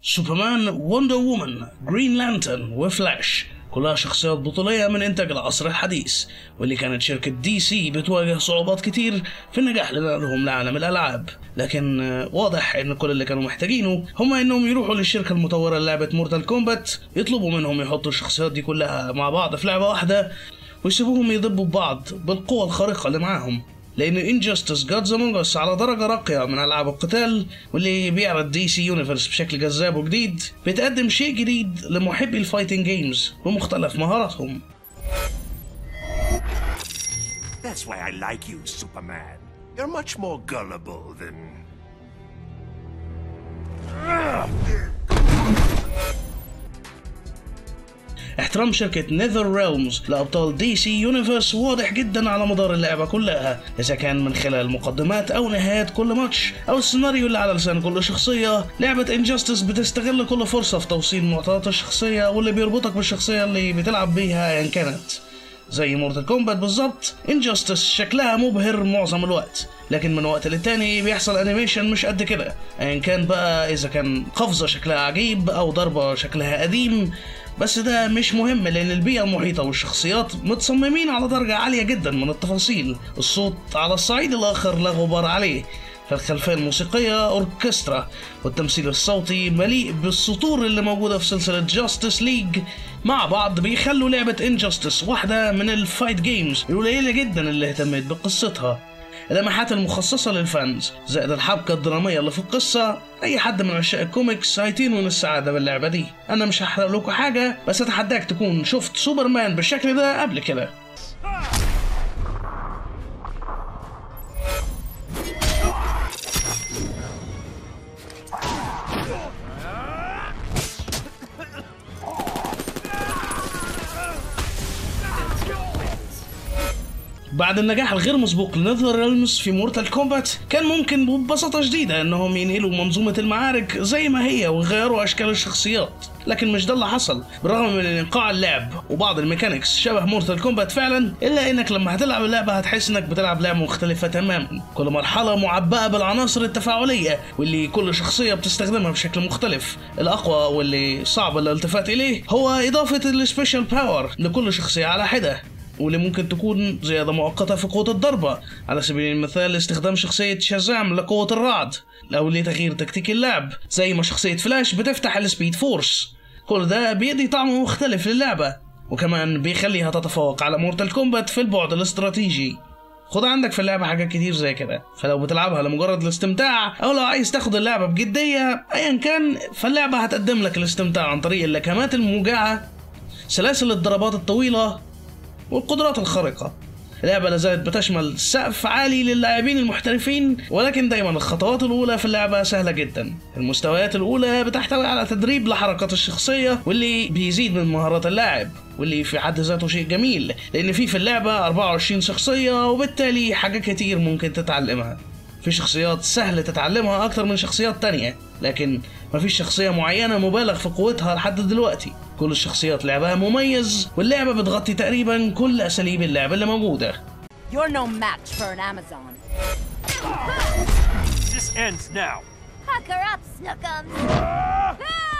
سوبرمان وندر وومن جرين لانترن وفلاش كلها شخصيات بطولية من إنتاج العصر الحديث واللي كانت شركة دي سي بتواجه صعوبات كتير في النجاح لنقلهم لعالم الألعاب لكن آه، واضح إن كل اللي كانوا محتاجينه هم إنهم يروحوا للشركة المطورة للعبة مورتال كومبات يطلبوا منهم يحطوا الشخصيات دي كلها مع بعض في لعبة واحدة ويسيبوهم يضبوا ببعض بالقوة الخارقة اللي معاهم لأن انجستس جادز امونج اس على درجة راقية من ألعاب القتال واللي بيعرض دي سي يونيفرس بشكل جذاب وجديد بتقدم شيء جديد لمحبي الفايتنج جيمز بمختلف مهاراتهم That's why I like you, Superman. You're much more gullible than. احترام شركة نيذر ريلمز لأبطال دي سي يونيفرس واضح جدا على مدار اللعبة كلها إذا كان من خلال مقدمات أو نهايات كل ماتش أو السيناريو اللي على لسان كل شخصية لعبة انجستس بتستغل كل فرصة في توصيل معطيات الشخصية واللي بيربطك بالشخصية اللي بتلعب بيها أيا كانت زي مورتال كومبات بالظبط انجستس شكلها مبهر معظم الوقت لكن من وقت للتاني بيحصل انيميشن مش قد كده ايا كان بقى اذا كان قفزه شكلها عجيب او ضربه شكلها قديم بس ده مش مهم لان البيئه المحيطه والشخصيات متصممين على درجه عاليه جدا من التفاصيل الصوت على الصعيد الاخر لا غبار عليه فالخلفية الموسيقية أوركسترا والتمثيل الصوتي مليء بالسطور اللي موجودة في سلسلة جاستس ليج مع بعض بيخلوا لعبة انجستس واحدة من الفايت جيمز القليلة جدا اللي اهتمت بقصتها اللمحات المخصصة للفانز زائد الحبكة الدرامية اللي في القصة أي حد من عشاق الكوميكس هيطير من السعادة باللعبة دي أنا مش هحرق لكم حاجة بس أتحداك تكون شفت سوبرمان بالشكل ده قبل كده بعد النجاح الغير مسبوق لنذر ريلمز في مورتال كومبات كان ممكن ببساطة شديدة انهم ينقلوا منظومة المعارك زي ما هي ويغيروا اشكال الشخصيات لكن مش ده اللي حصل بالرغم من ان ايقاع اللعب وبعض الميكانيكس شبه مورتال كومبات فعلا الا انك لما هتلعب اللعبة هتحس انك بتلعب لعبة مختلفة تماما كل مرحلة معبأة بالعناصر التفاعلية واللي كل شخصية بتستخدمها بشكل مختلف الاقوى واللي صعب الالتفات اليه هو اضافة السبيشال باور لكل شخصية على حدة واللي ممكن تكون زيادة مؤقتة في قوة الضربة على سبيل المثال استخدام شخصية شازام لقوة الرعد أو لتغيير تكتيك اللعب زي ما شخصية فلاش بتفتح السبيد فورس كل ده بيدي طعم مختلف للعبة وكمان بيخليها تتفوق على مورتال كومبات في البعد الاستراتيجي خد عندك في اللعبة حاجات كتير زي كده فلو بتلعبها لمجرد الاستمتاع أو لو عايز تاخد اللعبة بجدية أيا كان فاللعبة هتقدم لك الاستمتاع عن طريق اللكمات الموجعة سلاسل الضربات الطويلة والقدرات الخارقة اللعبة لازالت بتشمل سقف عالي للاعبين المحترفين ولكن دايما الخطوات الأولى في اللعبة سهلة جدا المستويات الأولى بتحتوي على تدريب لحركات الشخصية واللي بيزيد من مهارات اللاعب واللي في حد ذاته شيء جميل لأن في في اللعبة 24 شخصية وبالتالي حاجات كتير ممكن تتعلمها في شخصيات سهل تتعلمها أكتر من شخصيات تانية لكن مفيش شخصية معينة مبالغ في قوتها لحد دلوقتي كل الشخصيات لعبها مميز واللعبة بتغطي تقريبا كل أساليب اللعب اللي موجودة You're no match for an Amazon. This ends now. Pucker up, Snookums! Ah!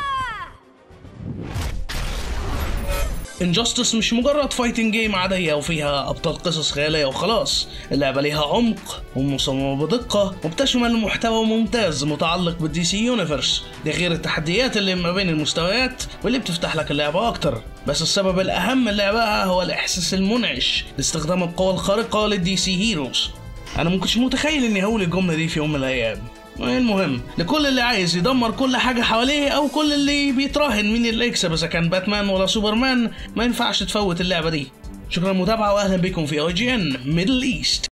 انجستس مش مجرد فايتنج جيم عادية وفيها أبطال قصص خيالية وخلاص اللعبة ليها عمق ومصممة بدقة وبتشمل محتوى ممتاز متعلق بالدي سي يونيفرس ده غير التحديات اللي ما بين المستويات واللي بتفتح لك اللعبة أكتر بس السبب الأهم من لعبها هو الإحساس المنعش لاستخدام القوى الخارقة للدي سي هيروز أنا مكنتش متخيل إني هقول الجملة دي في يوم من الأيام المهم لكل اللي عايز يدمر كل حاجة حواليه أو كل اللي بيتراهن مين اللي يكسب إذا كان باتمان ولا سوبرمان ما ينفعش تفوت اللعبة دي شكرا للمتابعة وأهلا بكم في أي جي إن ميدل إيست